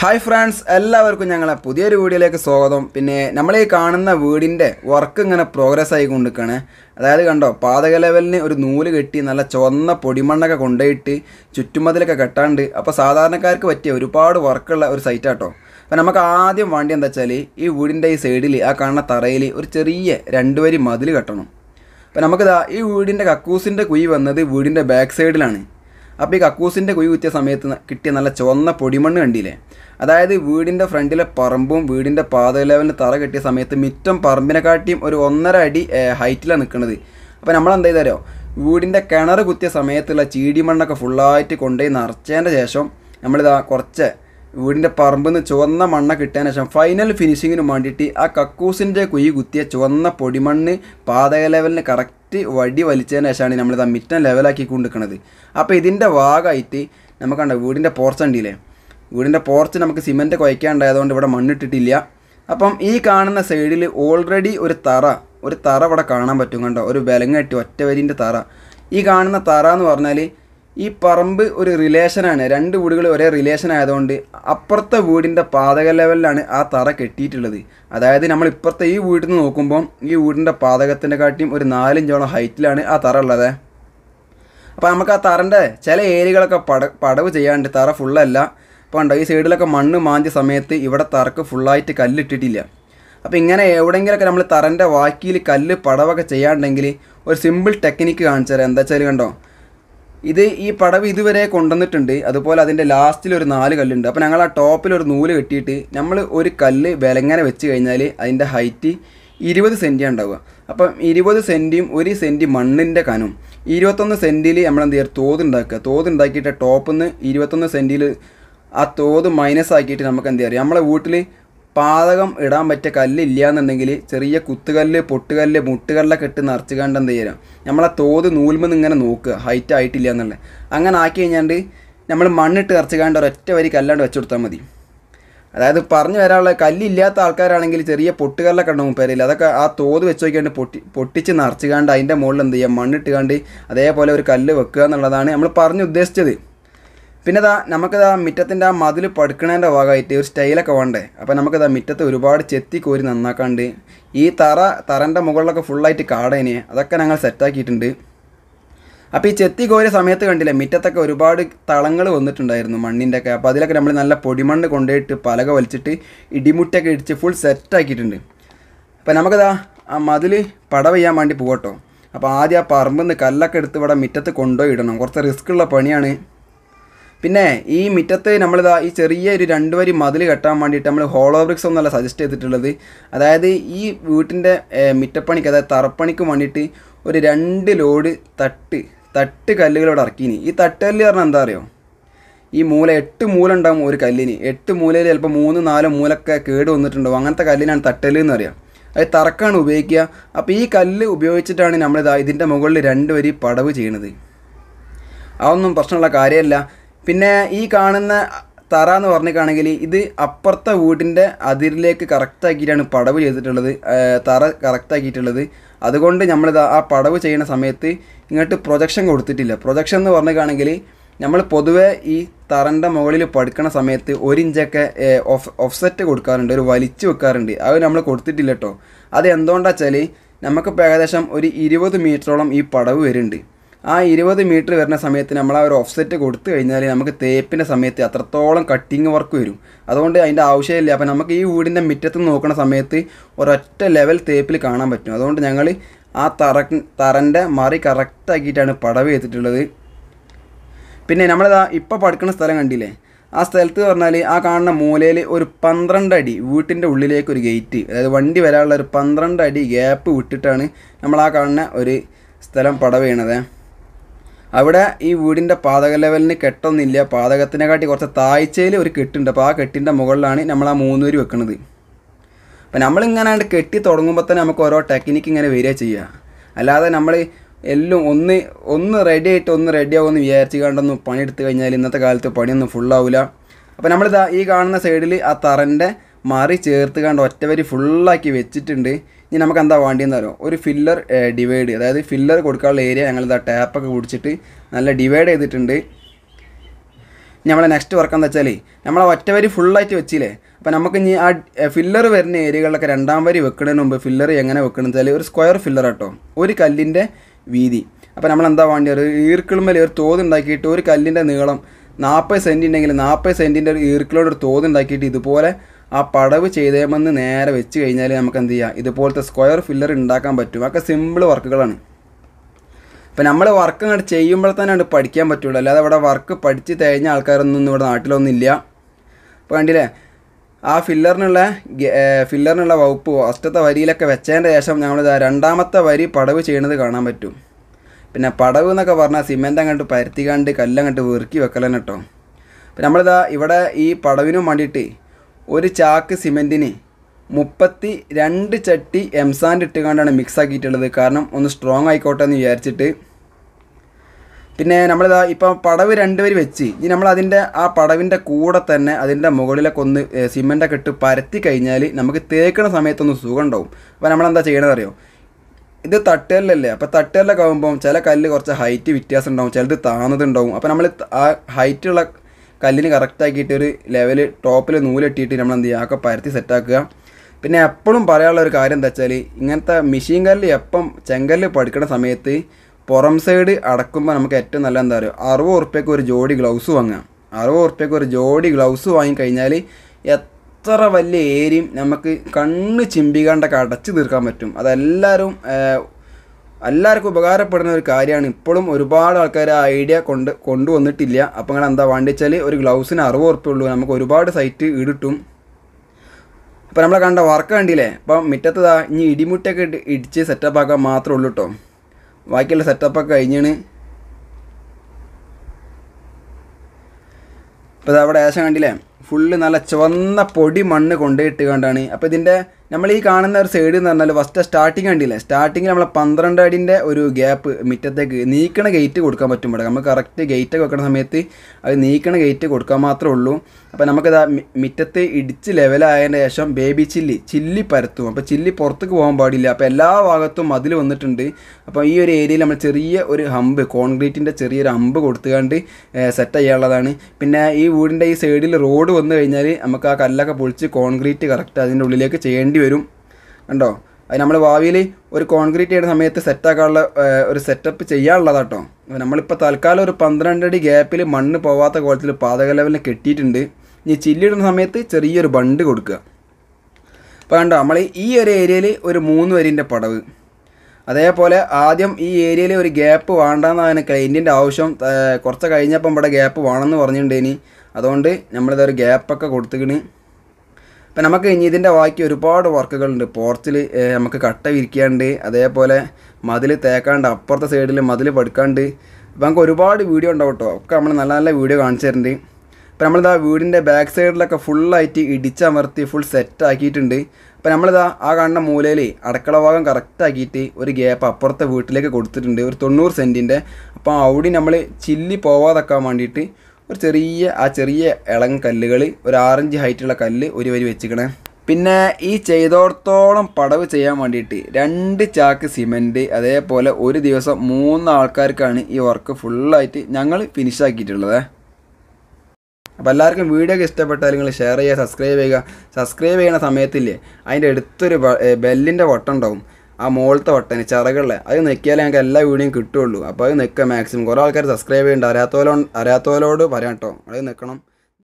hi friends എല്ലാവർക്കും ഞങ്ങളെ പുതിയൊരു വീഡിയോയിലേക്ക് സ്വാഗതം പിന്നെ നമ്മൾ ഈ കാണുന്ന വീടിൻ്റെ വർക്ക് ഇങ്ങനെ പ്രോഗ്രസ് ആയി കൊണ്ടിരിക്കുകയാണ് അതായത് കണ്ടോ പാതക ലെവലിന് ഒരു നൂല് കെട്ടി നല്ല ചുവന്ന പൊടിമണ്ണൊക്കെ കൊണ്ടുപോയിട്ട് ചുറ്റുമതിലൊക്കെ കെട്ടാണ്ട് അപ്പോൾ സാധാരണക്കാർക്ക് പറ്റിയ ഒരുപാട് വർക്കുള്ള ഒരു സൈറ്റാട്ടോ അപ്പോൾ നമുക്ക് ആദ്യം വേണ്ടി എന്താ വെച്ചാൽ ഈ വീടിൻ്റെ ഈ സൈഡിൽ ആ കാണുന്ന തറയിൽ ഒരു ചെറിയ രണ്ട് വരി മതിൽ കെട്ടണം അപ്പോൾ നമുക്കിതാ ഈ വീടിൻ്റെ കക്കൂസിൻ്റെ കുഴി വന്നത് വീടിൻ്റെ ബാക്ക് സൈഡിലാണ് അപ്പോൾ ഈ കക്കൂസിൻ്റെ കുഴി കുത്തിയ സമയത്ത് ന- കിട്ടിയ നല്ല ചുവന്ന പൊടിമണ്ണ് കണ്ടില്ലേ അതായത് വീടിൻ്റെ ഫ്രണ്ടിലെ പറമ്പും വീടിൻ്റെ പാത ലെവലിന് തറ കെട്ടിയ സമയത്ത് മിറ്റം പറമ്പിനെക്കാട്ടിയും ഒരു ഒന്നര അടി ഹൈറ്റിലാണ് നിൽക്കുന്നത് അപ്പോൾ നമ്മൾ എന്താ ചെയ്താലോ വീടിൻ്റെ കിണർ കുത്തിയ സമയത്തുള്ള ചീടി മണ്ണൊക്കെ ഫുള്ളായിട്ട് കൊണ്ടുപോയി നിറച്ചതിൻ്റെ ശേഷം നമ്മളിതാ കുറച്ച് വീടിൻ്റെ പറമ്പിൽ നിന്ന് ചുവന്ന മണ്ണ കിട്ടിയതിന് ശേഷം ഫൈനൽ ഫിനിഷിങ്ങിന് വേണ്ടിയിട്ട് ആ കക്കൂസിൻ്റെ കുഴി കുത്തിയ ചുവന്ന പൊടിമണ്ണ് പാതക ലെവലിന് കറക്റ്റ് വടി വലിച്ചതിന് ശേഷമാണ് നമ്മളിത് ആ മിറ്റം ലെവലാക്കി കൊണ്ടിരിക്കുന്നത് അപ്പോൾ ഇതിൻ്റെ ഭാഗമായിട്ട് നമുക്ക് കണ്ട വീടിൻ്റെ പോർച്ച് ഉണ്ടില്ലേ വീടിൻ്റെ പോർച്ച് നമുക്ക് സിമൻറ്റ് കുഴക്കാണ്ടായതുകൊണ്ട് ഇവിടെ മണ്ണിട്ടിട്ടില്ല അപ്പം ഈ കാണുന്ന സൈഡിൽ ഓൾറെഡി ഒരു തറ ഒരു തറ ഇവിടെ കാണാൻ പറ്റും കണ്ടോ ഒരു വിലങ്ങട്ടി ഒറ്റ വരിൻ്റെ തറ ഈ കാണുന്ന തറ എന്ന് പറഞ്ഞാൽ ഈ പറമ്പ് ഒരു റിലേഷനാണ് രണ്ട് വീടുകൾ ഒരേ റിലേഷൻ ആയതുകൊണ്ട് അപ്പുറത്തെ വീടിൻ്റെ പാതക ലെവലിലാണ് ആ തറ കെട്ടിയിട്ടുള്ളത് അതായത് നമ്മൾ ഇപ്പുറത്തെ ഈ വീട്ടിൽ നിന്ന് നോക്കുമ്പോൾ ഈ വീടിൻ്റെ പാതകത്തിൻ്റെ കാട്ടിയും ഒരു നാലിഞ്ചോളം ഹൈറ്റിലാണ് ആ തറ ഉള്ളത് അപ്പോൾ നമുക്ക് ആ തറൻ്റെ ചില ഏരിയകളൊക്കെ പട പടവ് ചെയ്യാണ്ട് തറ ഫുള്ളല്ല അപ്പോൾ കണ്ടോ ഈ സൈഡിലൊക്കെ മണ്ണ് മാന്തിയ സമയത്ത് ഇവിടെ തറക്ക് ഫുള്ളായിട്ട് കല്ലിട്ടിട്ടില്ല അപ്പോൾ ഇങ്ങനെ എവിടെയെങ്കിലൊക്കെ നമ്മൾ തറൻ്റെ വാക്കിയിൽ കല്ല് പടവൊക്കെ ചെയ്യാണ്ടെങ്കിൽ ഒരു സിമ്പിൾ ടെക്നിക്ക് കാണിച്ചു തരാം എന്താ വെച്ചാൽ കണ്ടോ ഇത് ഈ പടവ് ഇതുവരെ കൊണ്ടുവന്നിട്ടുണ്ട് അതുപോലെ അതിൻ്റെ ലാസ്റ്റിൽ ഒരു നാല് കല്ലുണ്ട് അപ്പോൾ ഞങ്ങൾ ആ ടോപ്പിൽ ഒരു നൂല് കെട്ടിയിട്ട് നമ്മൾ ഒരു കല്ല് വിലങ്ങനെ വെച്ച് കഴിഞ്ഞാൽ അതിൻ്റെ ഹൈറ്റ് ഇരുപത് സെൻറ്റിയാണ് ഉണ്ടാവുക അപ്പം ഇരുപത് സെൻറ്റിയും ഒരു സെൻറ്റി മണ്ണിൻ്റെ കനം ഇരുപത്തൊന്ന് സെൻറ്റിൽ നമ്മൾ എന്ത് ചെയ്യുക തോത് ഉണ്ടാക്കുക തോത് ഉണ്ടാക്കിയിട്ട് ടോപ്പിൽ നിന്ന് ഇരുപത്തൊന്ന് സെൻറ്റിൽ ആ തോത് മൈനസ് ആക്കിയിട്ട് നമുക്ക് എന്ത് ചെയ്യാം നമ്മളെ വീട്ടിൽ പാതകം ഇടാൻ പറ്റിയ കല്ലില്ല എന്നുണ്ടെങ്കിൽ ചെറിയ കുത്തുകല്ല് പൊട്ടുകല്ല് മുട്ടുകല്ലൊക്കെ ഇട്ട് നിറച്ച് കണ്ട് എന്ത് ചെയ്യാം നമ്മളെ തോത് നൂൽമെന്ന് ഇങ്ങനെ നോക്കുക ഹൈറ്റ് ആയിട്ടില്ല എന്നുള്ളത് അങ്ങനെ ആക്കി കഴിഞ്ഞാണ്ട് നമ്മൾ മണ്ണിട്ട് നിറച്ച് കണ്ട് ഒരൊറ്റ വരി കല്ലാണ്ട് വെച്ച് കൊടുത്താൽ മതി അതായത് പറഞ്ഞു വരാനുള്ള കല്ലില്ലാത്ത ആൾക്കാരാണെങ്കിൽ ചെറിയ പൊട്ടുകല്ലൊക്കെ ഉണ്ടാവും പേരില്ല അതൊക്കെ ആ തോത് വെച്ച് നോക്കിയാണ്ട് പൊട്ടി പൊട്ടിച്ച് നിറച്ച് കണ്ട് അതിൻ്റെ മുകളിൽ എന്ത് ചെയ്യുക മണ്ണിട്ട് കണ്ട് അതേപോലെ ഒരു കല്ല് വെക്കുക എന്നുള്ളതാണ് നമ്മൾ പറഞ്ഞു ഉദ്ദേശിച്ചത് പിന്നെ ഇതാ നമുക്കിതാ മിറ്റത്തിൻ്റെ ആ മതിൽ പടുക്കണേൻ്റെ ഭാഗമായിട്ട് ഒരു സ്റ്റൈലൊക്കെ വേണ്ടേ അപ്പോൾ നമുക്കിതാ മിറ്റത്ത് ഒരുപാട് ചെത്തി കോരി നന്നാക്കാണ്ട് ഈ തറ തറൻ്റെ മുകളിലൊക്കെ ഫുള്ളായിട്ട് കാടേനെ അതൊക്കെ ഞങ്ങൾ സെറ്റാക്കിയിട്ടുണ്ട് അപ്പോൾ ഈ ചെത്തി കോരിയ സമയത്ത് കണ്ടില്ലേ മിറ്റത്തൊക്കെ ഒരുപാട് തളങ്ങൾ വന്നിട്ടുണ്ടായിരുന്നു മണ്ണിൻ്റെ ഒക്കെ അപ്പോൾ അതിലൊക്കെ നമ്മൾ നല്ല പൊടിമണ്ണ് കൊണ്ടുപോയിട്ട് പലക വലിച്ചിട്ട് ഇടിമുട്ടൊക്കെ ഇടിച്ച് ഫുൾ സെറ്റാക്കിയിട്ടുണ്ട് അപ്പോൾ നമുക്കതാ ആ മതിൽ പട ചെയ്യാൻ വേണ്ടി പോകട്ടോ അപ്പോൾ ആദ്യം ആ പറമ്പിൽ നിന്ന് കല്ലൊക്കെ എടുത്ത് ഇവിടെ മിറ്റത്ത് കൊണ്ടുപോയി ഇടണം കുറച്ച് റിസ്ക് ഉള്ള പണിയാണ് പിന്നെ ഈ മുറ്റത്ത് നമ്മളിതാ ഈ ചെറിയ ഒരു രണ്ട് വരി മതിൽ കെട്ടാൻ വേണ്ടിയിട്ട് നമ്മൾ ഹോളോ ബ്രിക്സ് ഒന്നല്ല സജസ്റ്റ് ചെയ്തിട്ടുള്ളത് അതായത് ഈ വീട്ടിൻ്റെ മിറ്റപ്പണിക്ക് അതായത് തറപ്പണിക്ക് വേണ്ടിയിട്ട് ഒരു രണ്ട് ലോഡ് തട്ട് തട്ട് കല്ലുകളോട് ഇറക്കീനി ഈ തട്ടുകല്ല് പറഞ്ഞാൽ എന്താ അറിയോ ഈ മൂല എട്ട് മൂല ഉണ്ടാവും ഒരു കല്ലിന് എട്ട് മൂലയിൽ ചിലപ്പോൾ മൂന്ന് നാല് മൂലൊക്കെ കേട് വന്നിട്ടുണ്ടാവും അങ്ങനത്തെ കല്ലിനാണ് തട്ടല് എന്ന് പറയാം അത് തറക്കാണ് ഉപയോഗിക്കുക അപ്പോൾ ഈ കല്ല് ഉപയോഗിച്ചിട്ടാണ് നമ്മളിതാ ഇതിൻ്റെ മുകളിൽ രണ്ട് വരി പടവ് ചെയ്യണത് അതൊന്നും പ്രശ്നമുള്ള കാര്യമല്ല പിന്നെ ഈ കാണുന്ന തറ എന്ന് പറഞ്ഞിട്ടാണെങ്കിൽ ഇത് അപ്പുറത്തെ വീടിൻ്റെ അതിരിലേക്ക് കറക്റ്റാക്കിയിട്ടാണ് പടവ് ചെയ്തിട്ടുള്ളത് ആ, തറ കറക്റ്റാക്കിയിട്ടുള്ളത് അതുകൊണ്ട് നമ്മളിത് ആ പടവ് ചെയ്യുന്ന സമയത്ത് ഇങ്ങോട്ട് പ്രൊജക്ഷൻ കൊടുത്തിട്ടില്ല പ്രൊജക്ഷൻ എന്ന് പറഞ്ഞിട്ടാണെങ്കിൽ നമ്മൾ പൊതുവേ ഈ തറൻ്റെ മുകളിൽ പടുക്കണ സമയത്ത് ഒരു ഇഞ്ചൊക്കെ ഓഫ് ഓഫ്സെറ്റ് കൊടുക്കാറുണ്ട് ഒരു വലിച്ചു വെക്കാറുണ്ട് അത് നമ്മൾ കൊടുത്തിട്ടില്ല കേട്ടോ അത് എന്തുകൊണ്ടാ വെച്ചാൽ നമുക്കിപ്പോൾ ഏകദേശം ഒരു ഇരുപത് മീറ്ററോളം ഈ പടവ് വരുന്നുണ്ട് ആ ഇരുപത് മീറ്റർ വരുന്ന സമയത്ത് നമ്മൾ ആ ഒരു ഓഫ്സെറ്റ് കൊടുത്തു കഴിഞ്ഞാൽ നമുക്ക് തേപ്പിൻ്റെ സമയത്ത് അത്രത്തോളം കട്ടിങ് വർക്ക് വരും അതുകൊണ്ട് അതിൻ്റെ ആവശ്യമില്ല അപ്പോൾ നമുക്ക് ഈ വീടിൻ്റെ മുറ്റത്ത് നിന്ന് നോക്കുന്ന സമയത്ത് ഒരൊറ്റ ലെവൽ തേപ്പിൽ കാണാൻ പറ്റും അതുകൊണ്ട് ഞങ്ങൾ ആ തറ തറൻ്റെ മറി കറക്റ്റാക്കിയിട്ടാണ് പടവ് ചെയ്തിട്ടുള്ളത് പിന്നെ നമ്മളിതാ ഇപ്പോൾ പടുക്കുന്ന സ്ഥലം കണ്ടില്ലേ ആ സ്ഥലത്ത് പറഞ്ഞാൽ ആ കാണുന്ന മൂലയിൽ ഒരു പന്ത്രണ്ട് അടി വീട്ടിൻ്റെ ഉള്ളിലേക്ക് ഒരു ഗേറ്റ് അതായത് വണ്ടി വരാനുള്ള ഒരു പന്ത്രണ്ട് അടി ഗ്യാപ്പ് വിട്ടിട്ടാണ് നമ്മൾ ആ കാണുന്ന ഒരു സ്ഥലം പടവ് ചെയ്യണത് അവിടെ ഈ വീടിൻ്റെ പാതക ലെവലിന് കെട്ടൊന്നുമില്ല പാതകത്തിനെ കാട്ടി കുറച്ച് താഴ്ചയിൽ ഒരു കെട്ടുണ്ട് അപ്പോൾ ആ കെട്ടിൻ്റെ മുകളിലാണ് നമ്മൾ ആ മൂന്നൂര് വെക്കുന്നത് അപ്പം നമ്മളിങ്ങനെ അങ്ങട് കെട്ടി തുടങ്ങുമ്പോൾ തന്നെ നമുക്ക് ഓരോ ടെക്നിക്ക് ഇങ്ങനെ വരിക ചെയ്യുക അല്ലാതെ നമ്മൾ എല്ലാം ഒന്ന് ഒന്ന് റെഡി ആയിട്ട് ഒന്ന് റെഡി ആവുമെന്ന് വിചാരിച്ച് കണ്ടൊന്ന് പണിയെടുത്ത് കഴിഞ്ഞാൽ ഇന്നത്തെ കാലത്ത് പണിയൊന്നും ഫുള്ളാവില്ല അപ്പോൾ നമ്മളിതാ ഈ കാണുന്ന സൈഡിൽ ആ തറൻ്റെ മറി ചേർത്ത് കണ്ട് ഒറ്റവരി ഫുള്ളാക്കി വെച്ചിട്ടുണ്ട് ഇനി നമുക്ക് എന്താ വേണ്ടിയെന്ന് അറിയോ ഒരു ഫില്ലർ ഡിവൈഡ് അതായത് ഫില്ലർ കൊടുക്കാനുള്ള ഏരിയ ഞങ്ങളിതാ ടാപ്പൊക്കെ കുടിച്ചിട്ട് നല്ല ഡിവൈഡ് ചെയ്തിട്ടുണ്ട് നമ്മളെ നെക്സ്റ്റ് വർക്ക് എന്താ വെച്ചാൽ നമ്മളെ ഒറ്റ വരി ഫുള്ളായിട്ട് വെച്ചില്ലേ അപ്പോൾ നമുക്ക് ഇനി ആ ഫില്ലർ വരുന്ന ഏരിയകളിലൊക്കെ രണ്ടാം വരി വെക്കുന്നതിന് മുമ്പ് ഫില്ലർ എങ്ങനെ വെക്കണം വെച്ചാൽ ഒരു സ്ക്വയർ ഫില്ലർ കേട്ടോ ഒരു കല്ലിൻ്റെ വീതി അപ്പോൾ നമ്മൾ എന്താ വേണ്ടി ഒരു ഈർക്കിളുമ്മൽ ഒരു തോത് ഉണ്ടാക്കിയിട്ട് ഒരു കല്ലിൻ്റെ നീളം നാൽപ്പത് സെൻറ്റ് ഉണ്ടെങ്കിൽ നാൽപ്പത് സെൻറ്റിൻ്റെ ഒരു ഈർക്കിളോട് ഒരു തോത് ഉണ്ടാക്കിയിട്ട് ഇതുപോലെ ആ പടവ് ചെയ്തേമെന്ന് നേരെ വെച്ച് കഴിഞ്ഞാൽ നമുക്ക് എന്ത് ചെയ്യാം ഇതുപോലത്തെ സ്ക്വയർ ഫില്ലർ ഉണ്ടാക്കാൻ പറ്റും അതൊക്കെ സിമ്പിൾ വർക്കുകളാണ് ഇപ്പം നമ്മൾ വർക്ക് അങ്ങോട്ട് ചെയ്യുമ്പോൾ തന്നെ അങ്ങോട്ട് പഠിക്കാൻ പറ്റുള്ളൂ അല്ലാതെ ഇവിടെ വർക്ക് പഠിച്ച് തേഞ്ഞ ആൾക്കാരൊന്നും ഇന്ന് ഇവിടെ നാട്ടിലൊന്നും ഇല്ല അപ്പോൾ കണ്ടില്ലേ ആ ഫില്ലറിനുള്ള ഗ- ഏ, ഫില്ലറിനുള്ള വകുപ്പ് ഫസ്റ്റത്തെ വരിയിലൊക്കെ വെച്ചതിൻ്റെ ശേഷം നമ്മൾ രണ്ടാമത്തെ വരി പടവ് ചെയ്യണത് കാണാൻ പറ്റും പിന്നെ പടവ് എന്നൊക്കെ പറഞ്ഞാൽ സിമെൻ്റ് അങ്ങോട്ട് പരത്തിക്കാണ്ട് കല്ലങ്ങോട്ട് വെറുക്കി വെക്കലാണ് കേട്ടോ പിന്നെ നമ്മളിതാ ഇവിടെ ഈ പടവിനും വേണ്ടിയിട്ട് ഒരു ചാക്ക് സിമെൻറ്റിന് മുപ്പത്തി രണ്ട് ചട്ടി എംസാൻഡ് ഇട്ടുകൊണ്ടാണ് മിക്സ് ആക്കിയിട്ടുള്ളത് കാരണം ഒന്ന് സ്ട്രോങ് ആയിക്കോട്ടെ എന്ന് വിചാരിച്ചിട്ട് പിന്നെ നമ്മളിതാ ഇപ്പം പടവ് രണ്ട് വരി വെച്ച് ഇനി നമ്മൾ അതിൻ്റെ ആ പടവിൻ്റെ കൂടെ തന്നെ അതിൻ്റെ മുകളിലൊക്കെ ഒന്ന് സിമെൻ്റൊക്കെ ഇട്ട് പരത്തി കഴിഞ്ഞാൽ നമുക്ക് തേക്കണ സമയത്തൊന്ന് സുഖം ഉണ്ടാവും അപ്പോൾ നമ്മളെന്താ ചെയ്യണത് അറിയോ ഇത് തട്ടുകല്ലല്ലേ അപ്പോൾ തട്ടുകല്ലൊക്കെ ആകുമ്പോൾ ചില കല്ല് കുറച്ച് ഹൈറ്റ് വ്യത്യാസം ഉണ്ടാവും ചിലത് താന്നതുണ്ടാവും അപ്പോൾ നമ്മൾ ആ ഹൈറ്റുള്ള കല്ലിന് കറക്റ്റ് ആക്കിയിട്ട് ഒരു ലെവൽ ടോപ്പിൽ നൂലിട്ടിട്ട് നമ്മൾ എന്ത് ചെയ്യുക ഒക്കെ പരത്തി സെറ്റാക്കുക പിന്നെ എപ്പോഴും പറയാനുള്ള ഒരു കാര്യം എന്താ വെച്ചാൽ ഇങ്ങനത്തെ മെഷീൻ കല്ല് എപ്പം ചെങ്കല്ല് പഠിക്കുന്ന സമയത്ത് പുറം സൈഡ് അടക്കുമ്പോൾ നമുക്ക് ഏറ്റവും നല്ല എന്താ പറയുക അറുപത് ഉറുപ്പ്യക്ക് ഒരു ജോഡി ഗ്ലൗസ് വാങ്ങാം അറുപത് ഉറുപ്പ്യക്ക് ഒരു ജോഡി ഗ്ലൗസ് വാങ്ങിക്കഴിഞ്ഞാൽ എത്ര വലിയ ഏരിയയും നമുക്ക് കണ്ണ് ചിമ്പിക്കാണ്ടൊക്കെ അടച്ചു തീർക്കാൻ പറ്റും അതെല്ലാവരും ഏഹ്, എല്ലാവർക്കും ഉപകാരപ്പെടുന്ന ഒരു കാര്യമാണ് ഇപ്പോഴും ഒരുപാട് ആൾക്കാർ ആ ഐഡിയ കൊണ്ട് കൊണ്ടുവന്നിട്ടില്ല അപ്പോൾ നിങ്ങൾ എന്താ വേണ്ടി വെച്ചാൽ ഒരു ഗ്ലൗസിന് അറുപത് ഉറുപ്പ്യ ഉള്ളൂ നമുക്ക് ഒരുപാട് സൈറ്റ് ഈടിട്ടും അപ്പോൾ നമ്മളെ കണ്ട വർക്ക് കണ്ടില്ലേ അപ്പം മുറ്റത്ത് ദാ ഇനി ഇടിമുട്ടൊക്കെ ഇട്ട് ഇടിച്ച് സെറ്റപ്പ് ആക്കാൻ മാത്രമേ ഉള്ളൂ കേട്ടോ ബാക്കിയുള്ള സെറ്റപ്പൊക്കെ കഴിഞ്ഞാണ് ഇപ്പോൾ ഇത് അവിടെ ഏശം കണ്ടില്ലേ ഫുള്ള് നല്ല ചുവന്ന പൊടി മണ്ണ് കൊണ്ടുപോയിട്ട് കണ്ടാണ് അപ്പോൾ ഇതിൻ്റെ നമ്മൾ ഈ കാണുന്ന ഒരു സൈഡ് എന്ന് പറഞ്ഞാൽ ഫസ്റ്റ് സ്റ്റാർട്ടിങ് കണ്ടില്ലേ സ്റ്റാർട്ടിങ്ങിൽ നമ്മൾ പന്ത്രണ്ട് അടിൻ്റെ ഒരു ഗ്യാപ്പ് മുറ്റത്തേക്ക് നീക്കണ ഗേറ്റ് കൊടുക്കാൻ പറ്റും ഇവിടെ നമുക്ക് കറക്റ്റ് ഗേറ്റ് വെക്കുന്ന സമയത്ത് അത് നീക്കണ ഗേറ്റ് കൊടുക്കാൻ മാത്രമേ ഉള്ളൂ അപ്പോൾ നമുക്കത് മുറ്റത്ത് ഇടിച്ച് ലെവലായതിന് ശേഷം ബേബി ചില്ലി ചില്ലി പരത്തും അപ്പോൾ ചില്ലി പുറത്തേക്ക് പോകാൻ പാടില്ല അപ്പോൾ എല്ലാ ഭാഗത്തും മതിൽ വന്നിട്ടുണ്ട് അപ്പോൾ ഈ ഒരു ഏരിയയിൽ നമ്മൾ ചെറിയ ഒരു ഹമ്പ് കോൺക്രീറ്റിൻ്റെ ചെറിയൊരു ഹമ്പ് കൊടുത്തുകൊണ്ട് സെറ്റ് ചെയ്യാനുള്ളതാണ് പിന്നെ ഈ വീടിൻ്റെ ഈ സൈഡിൽ റോഡ് വന്നു കഴിഞ്ഞാൽ നമുക്ക് ആ കല്ലൊക്കെ പൊളിച്ച് കോൺക്രീറ്റ് കറക്റ്റ് അതിൻ്റെ ഉള്ളിലേക്ക് ചെയ്യേണ്ടി വരും കണ്ടോ അത് നമ്മൾ ഭാവിയിൽ ഒരു കോൺക്രീറ്റ് ചെയ്യുന്ന സമയത്ത് സെറ്റാക്കാനുള്ള ഒരു സെറ്റപ്പ് ചെയ്യാനുള്ളതാട്ടോ അപ്പോൾ നമ്മളിപ്പോൾ തൽക്കാലം ഒരു പന്ത്രണ്ട് അടി ഗ്യാപ്പിൽ മണ്ണ് പോവാത്ത കോലത്തിൽ പാതക ലെവലിൽ കെട്ടിയിട്ടുണ്ട് ഇനി ചില്ലിടുന്ന സമയത്ത് ചെറിയൊരു ബണ്ട് കൊടുക്കുക അപ്പോൾ കണ്ടോ നമ്മൾ ഈ ഒരു ഏരിയയിൽ ഒരു മൂന്ന് വരിൻ്റെ പടവ് അതേപോലെ ആദ്യം ഈ ഏരിയയിൽ ഒരു ഗ്യാപ്പ് വേണ്ടെന്നാണ് ക്ലൈൻറ്റിൻ്റെ ആവശ്യം ഏർ കുറച്ച് കഴിഞ്ഞപ്പം ഇവിടെ ഗ്യാപ്പ് വേണമെന്ന് പറഞ്ഞിട്ടുണ്ടേനി അതുകൊണ്ട് നമ്മളിതൊരു ഗ്യാപ്പൊക്കെ കൊടുത്തിക്കണ് ഇപ്പം നമുക്ക് ഇനി ഇതിൻ്റെ ബാക്കി ഒരുപാട് വർക്കുകളുണ്ട് പോർച്ചിൽ നമുക്ക് കട്ട വിരിക്കാണ്ട് അതേപോലെ മതിൽ തേക്കാണ്ട് അപ്പുറത്തെ സൈഡിൽ മതിൽ പടുക്കാണ്ട് ഇപ്പം നമുക്ക് ഒരുപാട് വീഡിയോ ഉണ്ടാവും കേട്ടോ ഒക്കെ നമ്മൾ നല്ല നല്ല വീഡിയോ കാണിച്ചു തരുന്നുണ്ട് ഇപ്പം നമ്മളിതാ വീടിൻ്റെ ബാക്ക് സൈഡിലൊക്കെ ഫുള്ളായിട്ട് ഇടിച്ചമർത്തി ഫുൾ സെറ്റ് ആക്കിയിട്ടുണ്ട് അപ്പം നമ്മളിതാ ആ കാണുന്ന മൂലയിൽ അടക്കള ഭാഗം കറക്റ്റ് ആക്കിയിട്ട് ഒരു ഗ്യാപ്പ് അപ്പുറത്തെ വീട്ടിലേക്ക് കൊടുത്തിട്ടുണ്ട് ഒരു തൊണ്ണൂറ് സെൻറ്റിൻ്റെ അപ്പോൾ അവിടെ നമ്മൾ ചില്ലി പോവാതെക്കാൻ വേണ്ടിയിട്ട് ഒരു ചെറിയ ആ ചെറിയ ഇളം കല്ലുകൾ ഒരു ആറഞ്ച് ഹൈറ്റുള്ള കല്ല് ഒരു വരി വെച്ചിക്കണേ പിന്നെ ഈ ചെയ്തോടത്തോളം പടവ് ചെയ്യാൻ വേണ്ടിയിട്ട് രണ്ട് ചാക്ക് സിമെൻറ്റ് അതേപോലെ ഒരു ദിവസം മൂന്ന് ആൾക്കാർക്കാണ് ഈ വർക്ക് ഫുള്ളായിട്ട് ഞങ്ങൾ ഫിനിഷ് ആക്കിയിട്ടുള്ളത് അപ്പോൾ എല്ലാവർക്കും വീഡിയോ ഒക്കെ ഇഷ്ടപ്പെട്ടാൽ നിങ്ങൾ ഷെയർ ചെയ്യുക സബ്സ്ക്രൈബ് ചെയ്യുക സബ്സ്ക്രൈബ് ചെയ്യുന്ന സമയത്തില്ലേ അതിൻ്റെ അടുത്തൊരു ബെല്ലിൻ്റെ വട്ടം ഉണ്ടാവും ആ മുകളിലത്തെ വട്ടന് ചിറകളിലെ അത് നെക്കിയാലേ ഞങ്ങൾക്ക് എല്ലാ വീഡിയോയും കിട്ടുള്ളൂ അപ്പോൾ അത് നിൽക്കുക മാക്സിമം കുറേ ആൾക്കാർ സബ്സ്ക്രൈബ് ചെയ്യുന്നുണ്ട് അറിയാത്തവരോ അറിയാത്തവരോട് പറയാം കേട്ടോ അത് നിൽക്കണം